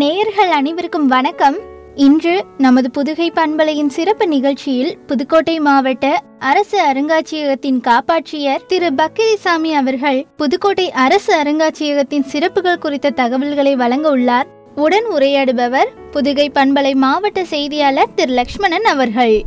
நேயர்கள் அனைவருக்கும் வணக்கம் இன்று நமது புதுகை பண்பலையின் சிறப்பு நிகழ்ச்சியில் புதுக்கோட்டை மாவட்ட அரசு அருங்காட்சியகத்தின் காப்பாட்சியர் திரு பக்கிரிசாமி அவர்கள் புதுக்கோட்டை அரசு அருங்காட்சியகத்தின் சிறப்புகள் குறித்த தகவல்களை வழங்க உள்ளார் உடன் உரையாடுபவர் புதுகை பண்பலை மாவட்ட செய்தியாளர் திரு லக்ஷ்மணன் அவர்கள்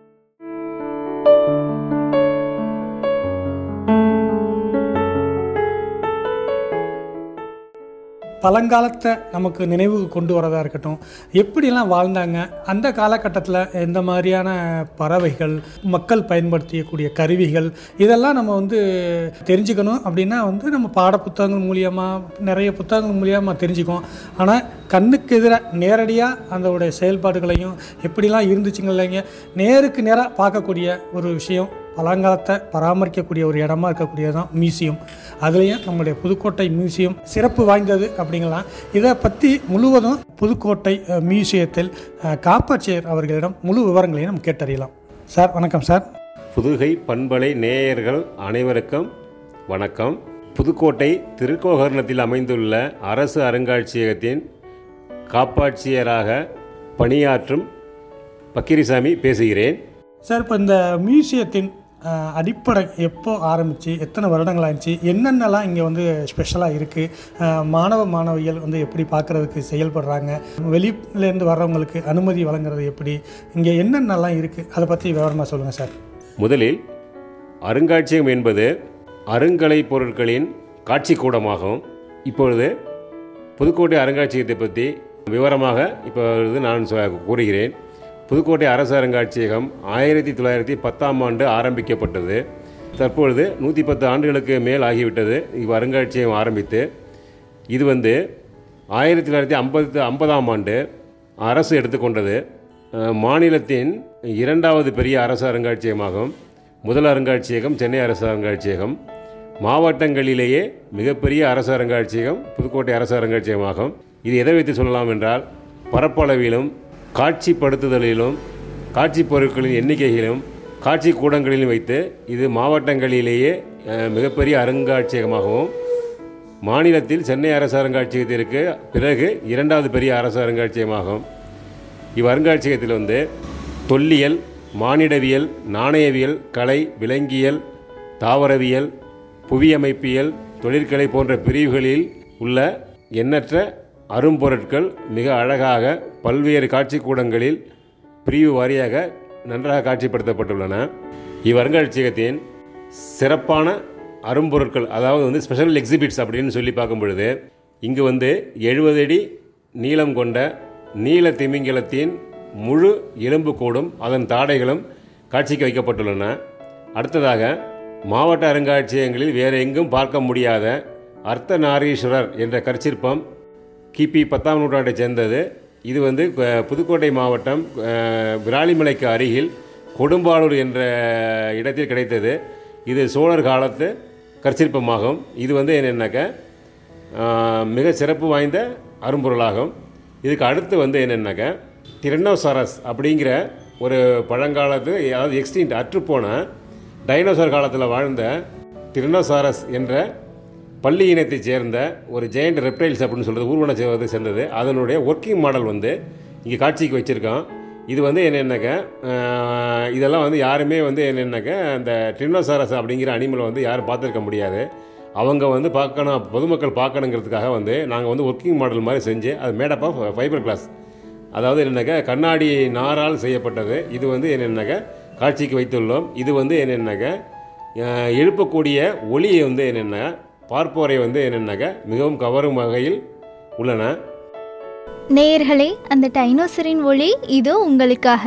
பழங்காலத்தை நமக்கு நினைவுக்கு கொண்டு வரதா இருக்கட்டும் எப்படியெல்லாம் வாழ்ந்தாங்க அந்த காலகட்டத்தில் எந்த மாதிரியான பறவைகள் மக்கள் பயன்படுத்தியக்கூடிய கருவிகள் இதெல்லாம் நம்ம வந்து தெரிஞ்சுக்கணும் அப்படின்னா வந்து நம்ம பாட புத்தகங்கள் மூலியமாக நிறைய புத்தகங்கள் மூலியமாக தெரிஞ்சுக்குவோம் ஆனால் கண்ணுக்கு எதிராக நேரடியாக அதோடைய செயல்பாடுகளையும் எப்படிலாம் இருந்துச்சுங்க இல்லைங்க நேருக்கு நேராக பார்க்கக்கூடிய ஒரு விஷயம் பழங்காலத்தை பராமரிக்கக்கூடிய ஒரு இடமா இருக்கக்கூடியது தான் மியூசியம் அதுலேயும் நம்மளுடைய புதுக்கோட்டை மியூசியம் சிறப்பு வாய்ந்தது அப்படிங்கலாம் இதை பற்றி முழுவதும் புதுக்கோட்டை அஹ், மியூசியத்தில் அஹ், காப்பாட்சியர் அவர்களிடம் முழு விவரங்களையும் நம்ம கேட்டறியலாம் சார் வணக்கம் சார் புதுகை பண்பலை நேயர்கள் அனைவருக்கும் வணக்கம் புதுக்கோட்டை திருக்கோகர்ணத்தில் அமைந்துள்ள அரசு அருங்காட்சியகத்தின் காப்பாட்சியராக பணியாற்றும் பக்கிரிசாமி பேசுகிறேன் சார் இப்போ இந்த மியூசியத்தின் அஹ், அடிப்படை எப்போ ஆரம்பித்து எத்தனை வருடங்கள் ஆயிடுச்சு என்னென்னலாம் இங்கே வந்து ஸ்பெஷலாக இருக்குது மாணவ மாணவிகள் வந்து எப்படி பார்க்குறதுக்கு செயல்படுறாங்க வெளியிலேருந்து வர்றவங்களுக்கு அனுமதி வழங்குறது எப்படி இங்கே என்னென்னலாம் இருக்குது அதை பற்றி விவரமாக சொல்லுங்கள் சார் முதலில் அருங்காட்சியகம் என்பது அருங்கலை பொருட்களின் காட்சி கூடமாகும் இப்பொழுது புதுக்கோட்டை அருங்காட்சியகத்தை பற்றி விவரமாக இப்பொழுது நான் சொ- கூறுகிறேன் புதுக்கோட்டை அரசு அருங்காட்சியகம் ஆயிரத்தி தொள்ளாயிரத்தி பத்தாம் ஆண்டு ஆரம்பிக்கப்பட்டது தற்பொழுது நூற்றி பத்து ஆண்டுகளுக்கு மேல் ஆகிவிட்டது இவ் அருங்காட்சியகம் ஆரம்பித்து இது வந்து ஆயிரத்தி தொள்ளாயிரத்தி ஐம்பது ஐம்பதாம் ஆண்டு அரசு எடுத்துக்கொண்டது அஹ், மாநிலத்தின் இரண்டாவது பெரிய அரசு அருங்காட்சியகமாகும் முதல் அருங்காட்சியகம் சென்னை அரசு அருங்காட்சியகம் மாவட்டங்களிலேயே மிகப்பெரிய அரசு அருங்காட்சியகம் புதுக்கோட்டை அரசு அருங்காட்சியகமாகும் இது எதை வைத்து சொல்லலாம் என்றால் பரப்பளவிலும் காட்சிப்படுத்துதலிலும் காட்சி பொருட்களின் எண்ணிக்கையிலும் காட்சி கூடங்களிலும் வைத்து இது மாவட்டங்களிலேயே அஹ், மிகப்பெரிய அருங்காட்சியகமாகவும் மாநிலத்தில் சென்னை அரசு அருங்காட்சியகத்திற்கு பிறகு இரண்டாவது பெரிய அரசு அருங்காட்சியகமாகும் இவ் அருங்காட்சியகத்தில் வந்து தொல்லியல் மானிடவியல் நாணயவியல் கலை விலங்கியல் தாவரவியல் புவியமைப்பியல் தொழிற்கலை போன்ற பிரிவுகளில் உள்ள எண்ணற்ற அரும்பொருட்கள் மிக அழகாக பல்வேறு காட்சிக்கூடங்களில் பிரிவு வாரியாக நன்றாக காட்சிப்படுத்தப்பட்டுள்ளன இவ் அருங்காட்சியகத்தின் சிறப்பான அரும்பொருட்கள் அதாவது வந்து ஸ்பெஷல் எக்ஸிபிட்ஸ் அப்படின்னு சொல்லி பார்க்கும் பொழுது இங்கு வந்து எழுபது அடி நீளம் கொண்ட நீல திமிங்கலத்தின் முழு எலும்புக்கூடும் அதன் தாடைகளும் காட்சிக்கு வைக்கப்பட்டுள்ளன அடுத்ததாக மாவட்ட அருங்காட்சியகங்களில் வேறு எங்கும் பார்க்க முடியாத அர்த்தநாரீஸ்வரர் என்ற கற்சிற்பம் கிபி பத்தாம் நூற்றாண்டைச் சேர்ந்தது இது வந்து அஹ், புதுக்கோட்டை மாவட்டம் அஹ், விராலிமலைக்கு அருகில் கொடும்பாளூர் என்ற இடத்தில் கிடைத்தது இது சோழர் காலத்து கற்சிற்பமாகும் இது வந்து என்னென்னாக்க ஆஹ், மிக சிறப்பு வாய்ந்த அரும்பொருளாகும் இதுக்கு அடுத்து வந்து என்னென்னாக்க டிரனோசாரஸ் அப்படிங்கிற ஒரு பழங்காலத்து அதாவது எக்ஸ்டின்ட் அற்றுப்போன டைனோசார் காலத்தில் வாழ்ந்த டிரனோசாரஸ் என்ற பள்ளி இனத்தைச் சேர்ந்த ஒரு ஜெயண்ட் ரெப்டைல்ஸ் அப்படின்னு சொல்கிறது ஊர்வன சேர்வதை சேர்ந்தது அதனுடைய ஒர்க்கிங் மாடல் வந்து இங்கே காட்சிக்கு வச்சுருக்கோம் இது வந்து என்னென்னாக்க ஆஹ், இதெல்லாம் வந்து யாருமே வந்து என்னென்னாக்க அந்த டிரினோசாரஸ் அப்படிங்கிற அனிமலை வந்து யாரும் பார்த்துருக்க முடியாது அவங்க வந்து பார்க்கணும் பொதுமக்கள் பார்க்கணுங்கிறதுக்காக வந்து நாங்கள் வந்து ஒர்க்கிங் மாடல் மாதிரி செஞ்சு அது மேடப் ஆஃப் ஃபைபர் கிளாஸ் அதாவது என்னென்னாக்க கண்ணாடி நாரால் செய்யப்பட்டது இது வந்து என்னென்னாக்க காட்சிக்கு வைத்துள்ளோம் இது வந்து என்னென்னாக்க அஹ், எழுப்பக்கூடிய ஒளியை வந்து என்னென்ன பார்ப்போரை வந்து என்னென்னாக்க மிகவும் கவரும் வகையில் உள்ளன நேயர்களே அந்த டைனோசரின் ஒளி இதோ உங்களுக்காக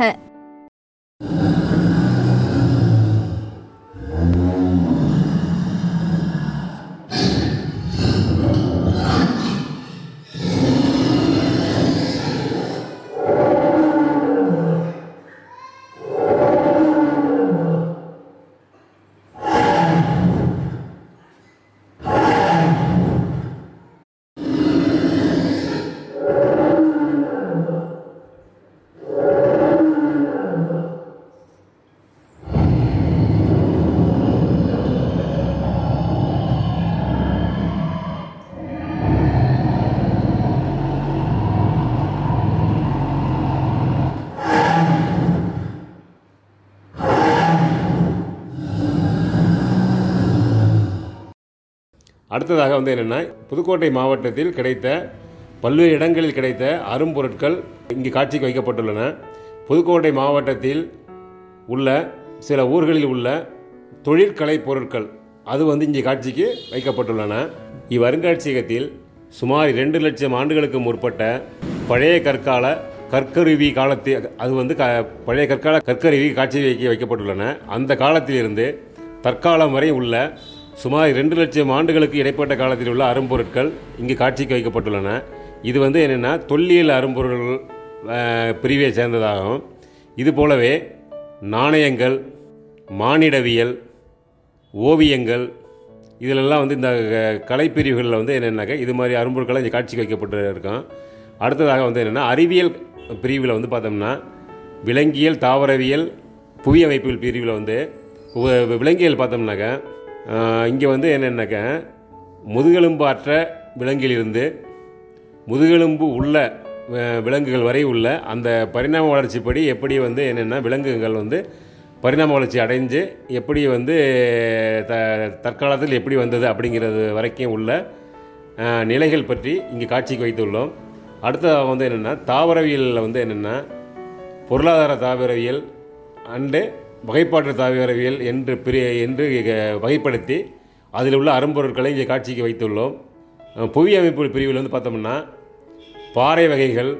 அடுத்ததாக வந்து என்னென்னா புதுக்கோட்டை மாவட்டத்தில் கிடைத்த பல்வேறு இடங்களில் கிடைத்த அரும்பொருட்கள் இங்கு காட்சிக்கு வைக்கப்பட்டுள்ளன புதுக்கோட்டை மாவட்டத்தில் உள்ள சில ஊர்களில் உள்ள தொழிற்கலை பொருட்கள் அது வந்து இங்கே காட்சிக்கு வைக்கப்பட்டுள்ளன இவ்வருங்காட்சியகத்தில் சுமார் இரண்டு லட்சம் ஆண்டுகளுக்கு முற்பட்ட பழைய கற்கால கற்கருவி காலத்து அது வந்து க பழைய கற்கால கற்கருவி காட்சி வைக்க வைக்கப்பட்டுள்ளன அந்த காலத்திலிருந்து தற்காலம் வரை உள்ள சுமார் இரண்டு லட்சம் ஆண்டுகளுக்கு இடைப்பட்ட காலத்தில் உள்ள அரும்பொருட்கள் இங்கு காட்சிக்கு வைக்கப்பட்டுள்ளன இது வந்து என்னென்னா தொல்லியல் அரும்பொருட்கள் அஹ், பிரிவை சேர்ந்ததாகும் இது போலவே நாணயங்கள் மானிடவியல் ஓவியங்கள் இதிலெல்லாம் வந்து இந்த அஹ், கலைப்பிரிவுகளில் வந்து என்னென்னாக்கா இது மாதிரி அரும்பொருட்களை இங்கே காட்சிக்கு வைக்கப்பட்டு இருக்கும் அடுத்ததாக வந்து என்னென்னா அறிவியல் பிரிவில் வந்து பார்த்தோம்னா விலங்கியல் தாவரவியல் புவி அமைப்பியல் பிரிவில் வந்து உ- விலங்கியல் பார்த்தோம்னாக்கா இங்கே வந்து என்னென்னாக்கா முதுகெலும்பாற்ற விலங்கிலிருந்து முதுகெலும்பு உள்ள அஹ், விலங்குகள் வரை உள்ள அந்த பரிணாம வளர்ச்சிப்படி எப்படி வந்து என்னென்னா விலங்குகள் வந்து பரிணாம வளர்ச்சி அடைஞ்சு எப்படி வந்து த தற்காலத்தில் எப்படி வந்தது அப்படிங்கிறது வரைக்கும் உள்ள அஹ், நிலைகள் பற்றி இங்கே காட்சிக்கு வைத்துள்ளோம் அடுத்ததாக வந்து என்னென்னா தாவரவியலில் வந்து என்னென்னா பொருளாதார தாவரவியல் அண்டு வகைப்பாட்டு தாவரவியல் என்று பிரி என்று இக- வகைப்படுத்தி அதில் உள்ள அரும்பொருட்களை இங்கே காட்சிக்கு வைத்துள்ளோம் அஹ் புவி அமைப்பு பிரிவில் வந்து பார்த்தோம்னா பாறை வகைகள்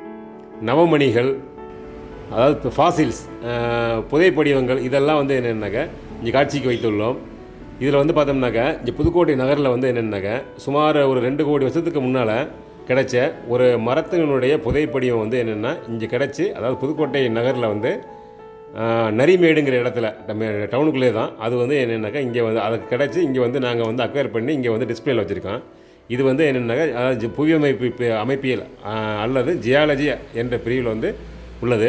நவமணிகள் அதாவது ஃபாசில்ஸ் புதைப்படிவங்கள் இதெல்லாம் வந்து என்னென்னாக்கா இங்கே காட்சிக்கு வைத்துள்ளோம் இதில் வந்து பார்த்தோம்னாக்கா இங்கே புதுக்கோட்டை நகரில் வந்து என்னென்னாக்கா சுமார் ஒரு ரெண்டு கோடி வருஷத்துக்கு முன்னால் கிடைச்ச ஒரு மரத்தினுடைய புதைப்படிவம் வந்து என்னென்னா இங்கே கிடச்சி அதாவது புதுக்கோட்டை நகரில் வந்து ஆஹ், நரிமேடுங்கிற இடத்துல நம்ம டவுனுக்குள்ளே தான் அது வந்து என்னென்னாக்கா இங்கே வந்து அதுக்கு கிடச்சி இங்கே வந்து நாங்கள் வந்து அக்வயர் பண்ணி இங்கே வந்து டிஸ்பிளேல வச்சுருக்கோம் இது வந்து என்னென்னாக்கா அதாவது ஜி- புவி அமைப்பு பி- அமைப்பியல் ஆஹ், அல்லது ஜியாலஜி என்ற பிரிவில் வந்து உள்ளது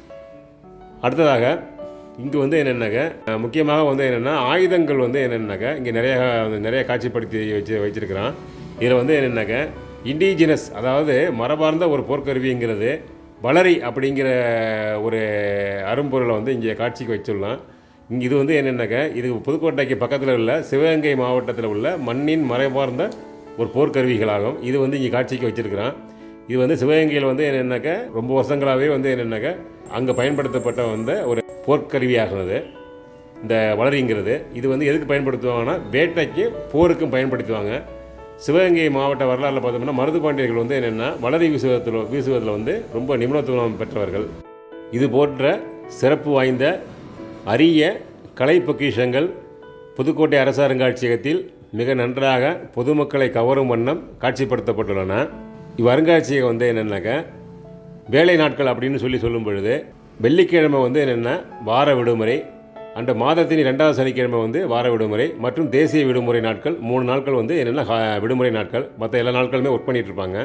அடுத்ததாக இங்கு வந்து என்னென்னாக்க அஹ், முக்கியமாக வந்து என்னென்னா ஆயுதங்கள் வந்து என்னென்னாக்க இங்கே நிறைய வந்து நிறைய காட்சிப்படுத்தி வச்சு வச்சிருக்கிறான் இதில் வந்து என்னென்னாக்க இண்டிஜினஸ் அதாவது மரபார்ந்த ஒரு போர்க்கருவிங்கிறது வளரி அப்படிங்கிற ஒரு அரும்பொருளை வந்து இங்கே காட்சிக்கு வச்சுள்ளோம் இங்கே இது வந்து என்னென்னாக்க இது புதுக்கோட்டைக்கு பக்கத்தில் உள்ள சிவகங்கை மாவட்டத்தில் உள்ள மண்ணின் மறைபார்ந்த ஒரு போர்க்கருவிகளாகும் இது வந்து இங்கே காட்சிக்கு வச்சிருக்கிறான் இது வந்து சிவகங்கையில் வந்து என்னென்னாக்க ரொம்ப வருஷங்களாகவே வந்து என்னென்னாக்க அங்கே பயன்படுத்தப்பட்ட வந்த ஒரு போர்க்கருவியாகிறது இந்த வளரிங்கிறது இது வந்து எதுக்கு பயன்படுத்துவாங்கன்னா வேட்டைக்கு போருக்கும் பயன்படுத்துவாங்க சிவகங்கை மாவட்ட வரலாறுல பார்த்தோம்னா மருது பாண்டியர்கள் வந்து என்னென்னா வளரி வீசுவதில் வீசுவதில் வந்து ரொம்ப நிபுணத்துவம் பெற்றவர்கள் இது போன்ற சிறப்பு வாய்ந்த அரிய கலை பொக்கிஷங்கள் புதுக்கோட்டை அரசு அருங்காட்சியகத்தில் மிக நன்றாக பொதுமக்களை கவரும் வண்ணம் காட்சிப்படுத்தப்பட்டுள்ளன இவ் அருங்காட்சியகம் வந்து என்னென்னாக்கா வேலை நாட்கள் அப்படின்னு சொல்லி சொல்லும் பொழுது வெள்ளிக்கிழமை வந்து என்னென்னா வார விடுமுறை அந்த மாதத்தின் ரெண்டாவது சனிக்கிழமை வந்து வார விடுமுறை மற்றும் தேசிய விடுமுறை நாட்கள் மூணு நாட்கள் வந்து என்னென்னா ஹா- விடுமுறை நாட்கள் மற்ற எல்லா நாட்களுமே ஒர்க் பண்ணிட்டு இருப்பாங்க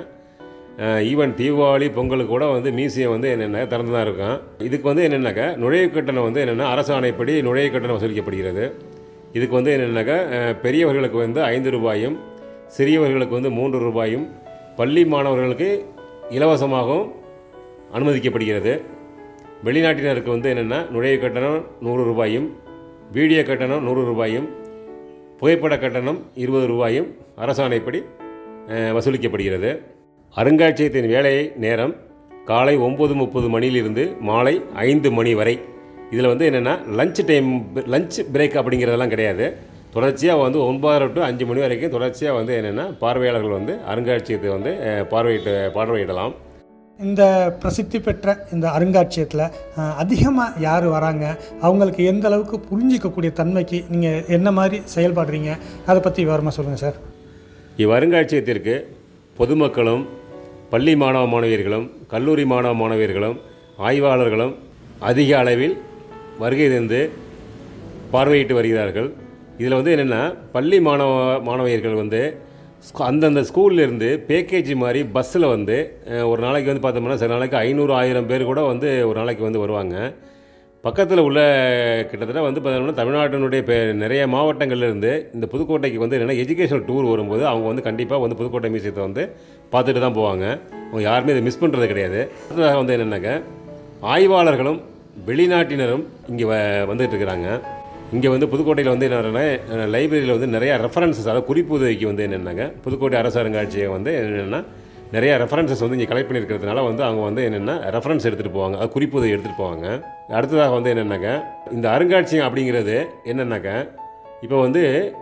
ஈவன் தீபாவளி பொங்கலுக்கு கூட வந்து மியூசியம் வந்து என்னென்ன திறந்து தான் இருக்கும் இதுக்கு வந்து என்னென்னாக்கா நுழைவு கட்டணம் வந்து என்னென்னா அரசாணைப்படி நுழைவு கட்டணம் வசூலிக்கப்படுகிறது இதுக்கு வந்து என்னென்னாக்கா அஹ், பெரியவர்களுக்கு வந்து ஐந்து ரூபாயும் சிறியவர்களுக்கு வந்து மூன்று ரூபாயும் பள்ளி மாணவர்களுக்கு இலவசமாகவும் அனுமதிக்கப்படுகிறது வெளிநாட்டினருக்கு வந்து என்னென்னா நுழைவு கட்டணம் நூறு ரூபாயும் வீடியோ கட்டணம் நூறு ரூபாயும் புகைப்பட கட்டணம் இருபது ரூபாயும் அரசாணைப்படி அஹ், வசூலிக்கப்படுகிறது அருங்காட்சியகத்தின் வேலை நேரம் காலை ஒம்பது முப்பது மணியிலிருந்து மாலை ஐந்து மணி வரை இதில் வந்து என்னென்னா லஞ்ச் டைம் லஞ்ச் பிரேக் அப்படிங்கிறதெல்லாம் கிடையாது தொடர்ச்சியாக வந்து ஒன்பதரை டு அஞ்சு மணி வரைக்கும் தொடர்ச்சியாக வந்து என்னென்னா பார்வையாளர்கள் வந்து அருங்காட்சியகத்தை வந்து அஹ், பார்வையிட்டு பார்வையிடலாம் இந்த பிரசித்தி பெற்ற இந்த அருங்காட்சியகத்தில் அதிகமாக யார் வராங்க அவங்களுக்கு எந்த அளவுக்கு புரிஞ்சிக்கக்கூடிய தன்மைக்கு நீங்கள் என்ன மாதிரி செயல்படுறீங்க அதை பற்றி விவரமாக சொல்லுங்கள் சார் இவ்வருங்காட்சியகத்திற்கு பொதுமக்களும் பள்ளி மாணவ மாணவியர்களும் கல்லூரி மாணவ மாணவியர்களும் ஆய்வாளர்களும் அதிக அளவில் வருகை தந்து பார்வையிட்டு வருகிறார்கள் இதில் வந்து என்னென்னா பள்ளி மாணவ மாணவியர்கள் வந்து ஸ்கூ- அந்தந்த ஸ்கூல்ல இருந்து பேக்கேஜ் மாதிரி பஸ்ஸில் வந்து அஹ், ஒரு நாளைக்கு வந்து பார்த்தோம்னா சில நாளைக்கு ஐநூறு ஆயிரம் பேர் கூட வந்து ஒரு நாளைக்கு வந்து வருவாங்க பக்கத்தில் உள்ள கிட்டத்தட்ட வந்து பார்த்தோம்னா தமிழ்நாட்டினுடைய பெ நிறைய மாவட்டங்கள்ல இருந்து இந்த புதுக்கோட்டைக்கு வந்து என்னென்னா எஜுகேஷனல் டூர் வரும்போது அவங்க வந்து கண்டிப்பாக வந்து புதுக்கோட்டை மியூசியத்தை வந்து பார்த்துட்டு தான் போவாங்க அவங்க யாருமே இதை மிஸ் பண்ணுறது கிடையாது அடுத்ததாக வந்து என்னென்னாக்க ஆய்வாளர்களும் வெளிநாட்டினரும் இங்கே வ வந்துட்டு இருக்கிறாங்க இங்கே வந்து புதுக்கோட்டையில் வந்து என்னன்னா லைப்ரரியில் வந்து நிறையா ரெஃபரன்சஸ் அதாவது குறிப்பு உதவிக்கு வந்து என்னென்னாங்க புதுக்கோட்டை அரசு அருங்காட்சியகம் வந்து என்னென்னா நிறையா ரெஃபரன்சஸ் வந்து இங்கே கலெக்ட் பண்ணியிருக்கிறதுனால வந்து அவங்க வந்து என்னென்னா ரெஃபரன்ஸ் எடுத்துகிட்டு போவாங்க அது குறிப்பு உதவி எடுத்துகிட்டு போவாங்க அடுத்ததாக வந்து என்னென்னாக்க இந்த அருங்காட்சியகம் அப்படிங்கிறது என்னென்னாக்க இப்போ வந்து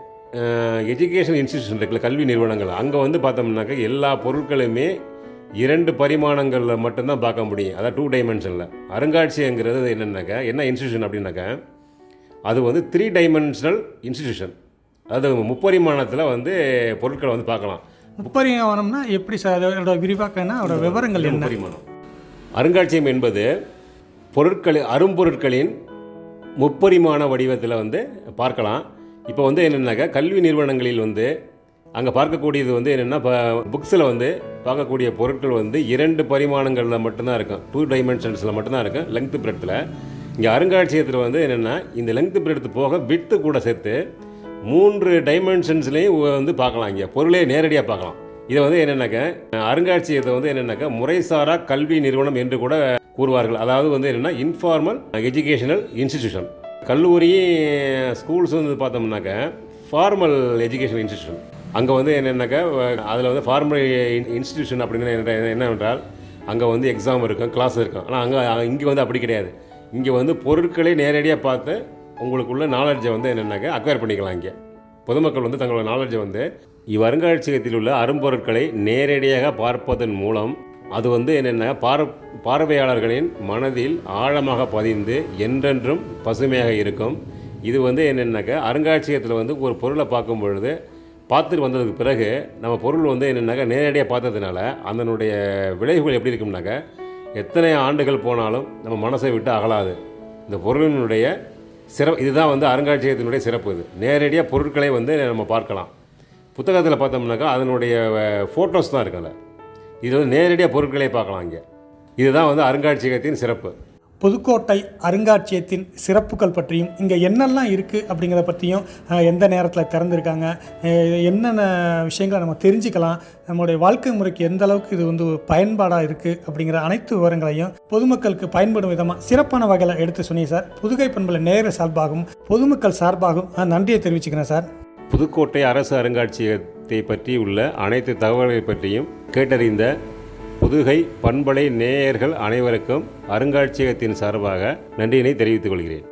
எஜுகேஷன் இன்ஸ்டியூஷன் இருக்குல்ல கல்வி நிறுவனங்கள் அங்கே வந்து பார்த்தோம்னாக்க எல்லா பொருட்களுமே இரண்டு பரிமாணங்களில் மட்டும்தான் பார்க்க முடியும் அதாவது டூ டைமென்ஷனில் அருங்காட்சியங்கிறது என்னென்னாக்க என்ன இன்ஸ்டியூஷன் அப்படின்னாக்க அது வந்து த்ரீ டைமென்ஷனல் இன்ஸ்டிடியூஷன் அதாவது முப்பரிமாணத்தில் வந்து பொருட்களை வந்து பார்க்கலாம் முப்பரிமாணம்னா எப்படி சார் அதோட விரிவாக்கம்னா அதோட விவரங்கள் என்ன முப்பரிமாணம் அருங்காட்சியகம் என்பது பொருட்கள் அரும்பொருட்களின் முப்பரிமாண வடிவத்தில் வந்து பார்க்கலாம் இப்போ வந்து என்னென்னாக்கா கல்வி நிறுவனங்களில் வந்து அங்கே பார்க்கக்கூடியது வந்து என்னென்னா இப்போ புக்ஸில் வந்து பார்க்கக்கூடிய பொருட்கள் வந்து இரண்டு பரிமாணங்களில் மட்டும்தான் இருக்கும் டூ டைமென்ஷன்ஸில் மட்டும்தான் இருக்கும் லெங்க்த் பிரெத்தில் இங்கே அருங்காட்சியகத்தில் வந்து என்னென்னா இந்த லெங்க்த் பிரெட் போக விட்டு கூட சேர்த்து மூன்று டைமென்ஷன்ஸ்லேயும் வந்து பார்க்கலாம் இங்கே பொருளே நேரடியாக பார்க்கலாம் இதை வந்து என்னென்னாக்க அருங்காட்சியகத்தை வந்து என்னென்னாக்கா முறைசாரா கல்வி நிறுவனம் என்று கூட கூறுவார்கள் அதாவது வந்து என்னென்னா இன்ஃபார்மல் எஜுகேஷனல் இன்ஸ்டிடியூஷன் கல்லூரி ஸ்கூல்ஸ் வந்து பார்த்தோம்னாக்க ஃபார்மல் எஜுகேஷன் இன்ஸ்டிடியூஷன் அங்கே வந்து என்னென்னாக்கா அதில் வந்து ஃபார்மல் இன்ஸ்டிடியூஷன் அப்படின்னு என்ன- என்னவென்றால் அங்கே வந்து எக்ஸாம் இருக்கும் கிளாஸ் இருக்கும் ஆனால் அங்கே இங்கே வந்து அப்படி கிடையாது இங்கே வந்து பொருட்களை நேரடியாக பார்த்து உங்களுக்குள்ள நாலேஜை வந்து என்னென்னாக்கா அக்வயர் பண்ணிக்கலாம் இங்கே பொதுமக்கள் வந்து தங்களோட நாலேஜை வந்து இவ்வருங்காட்சியகத்தில் உள்ள அரும்பொருட்களை நேரடியாக பார்ப்பதன் மூலம் அது வந்து என்னென்ன பார பார்வையாளர்களின் மனதில் ஆழமாக பதிந்து என்றென்றும் பசுமையாக இருக்கும் இது வந்து என்னென்னாக்கா அருங்காட்சியகத்தில் வந்து ஒரு பொருளை பார்க்கும் பொழுது பார்த்துட்டு வந்ததுக்கு பிறகு நம்ம பொருள் வந்து என்னென்னாக்கா நேரடியாக பார்த்ததுனால அதனுடைய விளைவுகள் எப்படி இருக்கும்னாக்கா எத்தனை ஆண்டுகள் போனாலும் நம்ம மனசை விட்டு அகலாது இந்த பொருளினுடைய சிறப்பு இதுதான் வந்து அருங்காட்சியகத்தினுடைய சிறப்பு இது நேரடியாக பொருட்களை வந்து நம்ம பார்க்கலாம் புத்தகத்தில் பார்த்தோம்னாக்கா அதனுடைய ஃபோட்டோஸ் தான் இருக்குல்ல இது வந்து நேரடியாக பொருட்களை பார்க்கலாம் இங்கே இதுதான் வந்து அருங்காட்சியகத்தின் சிறப்பு புதுக்கோட்டை அருங்காட்சியகத்தின் சிறப்புகள் பற்றியும் இங்கே என்னெல்லாம் இருக்குது அப்படிங்கிறத பற்றியும் அஹ், எந்த நேரத்தில் திறந்திருக்காங்க அஹ், என்னென்ன விஷயங்களை நம்ம தெரிஞ்சுக்கலாம் நம்மளுடைய வாழ்க்கை முறைக்கு எந்த அளவுக்கு இது வந்து பயன்பாடாக இருக்குது அப்படிங்கிற அனைத்து விவரங்களையும் பொதுமக்களுக்கு பயன்படும் விதமாக சிறப்பான வகையில் எடுத்து சொன்னீங்க சார் புதுகை பண்பலை நேர சார்பாகவும் பொதுமக்கள் சார்பாகவும் நான் நன்றியை தெரிவிச்சுக்கிறேன் சார் புதுக்கோட்டை அரசு அருங்காட்சியகத்தை பற்றி உள்ள அனைத்து தகவல்களை பற்றியும் கேட்டறிந்த புதுகை பண்பலை நேயர்கள் அனைவருக்கும் அருங்காட்சியகத்தின் சார்பாக நன்றியினை தெரிவித்துக் கொள்கிறேன்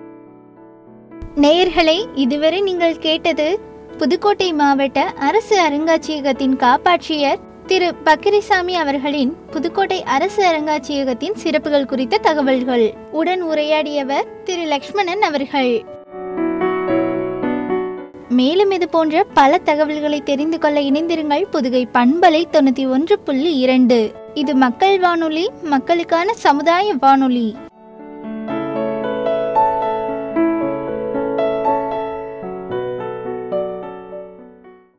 நேயர்களே இதுவரை நீங்கள் கேட்டது புதுக்கோட்டை மாவட்ட அரசு அருங்காட்சியகத்தின் காப்பாட்சியர் திரு பக்கிரிசாமி அவர்களின் புதுக்கோட்டை அரசு அருங்காட்சியகத்தின் சிறப்புகள் குறித்த தகவல்கள் உடன் உரையாடியவர் திரு லக்ஷ்மணன் அவர்கள் மேலும் இது போன்ற பல தகவல்களை தெரிந்து கொள்ள இணைந்திருங்கள் புதுகை பண்பலை தொண்ணூத்தி ஒன்று புள்ளி இரண்டு இது மக்கள் வானொலி மக்களுக்கான சமுதாய வானொலி